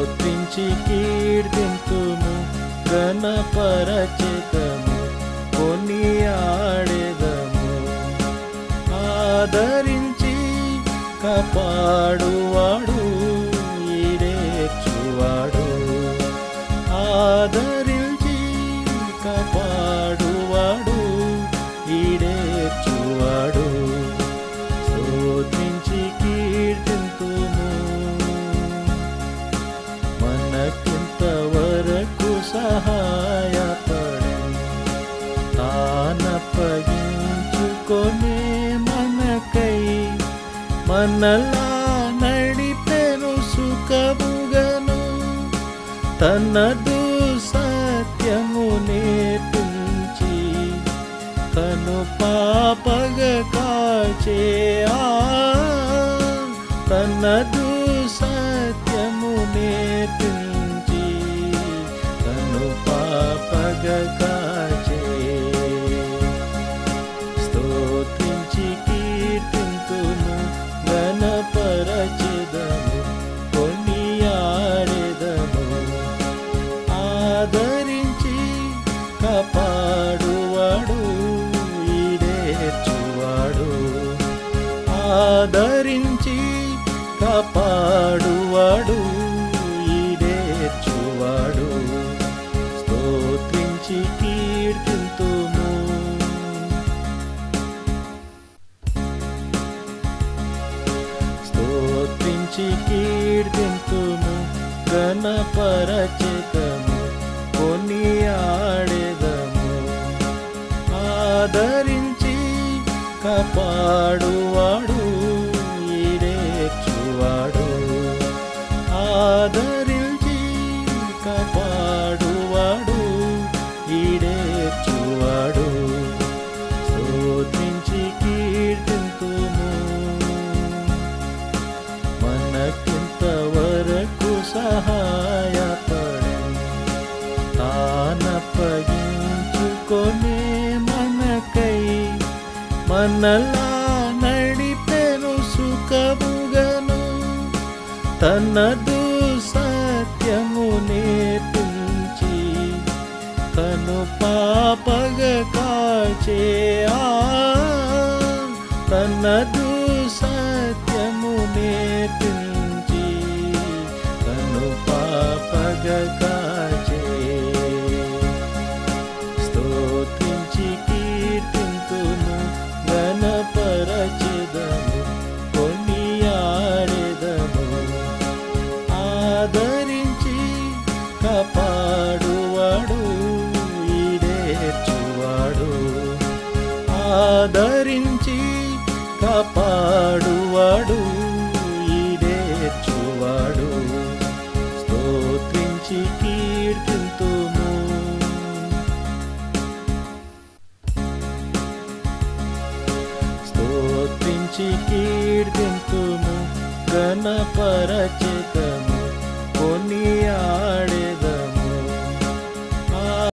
స్తుతించి కీర్తింతుము గణపరచితము కొనియాడెదము ఆదరించి కాపాడువాడు ఈడేర్చువాడు ఆదరించి కాపాడువాడు ఈడేర్చువాడు స్తోత్రించి కీర్తింతుము మనకింత వరకు సహాయపడి తానప్పగించుకొనే మనకై మనలా నడిపెను సుఖముగను తనదు సత్యము నేర్పించి కను పాపగ కాచే ఆ తనదు సత్యము నేర్పించి కను పాపగ కాచే స్తోత్రించి కీర్తింతుము గణపరచెదము కొనియాడెదము ఆదరించి కాపాడువాడు ఈడేర్చువాడు ఆదరించి కాపాడువాడు ఈడేర్చువాడు స్తోత్రించి కీర్తింతుము స్తోత్రించి కీర్తింతుము గణపరచితము కొనియాడెదము ఆదరించి కాపాడువాడు ఈడేర్చువాడు ఆదరించి కాపాడువాడు ఈడేర్చువాడు స్తోత్రించి కీర్తింతుము మనకింత వరకు సహాయపడి తానప్పగించుకొనే మనకై మనలా నడిపెను సుఖముగను తనదు సత్యము నేర్పించి కను పాపగ కాచే ఆ తనదు సత్యము నేర్పించి కను పాపగ కాచే స్తోత్రించి కీర్తింతుము గణపరచెదము కొనియాడెదము ఆదరించి కాపాడువాడు ఈడేర్చువాడు ఆదరించి కాపాడువాడు ఈడేర్చువాడు స్తోత్రించి కీర్తింతుము స్తోత్రించి కీర్తింతుము గణపరచితము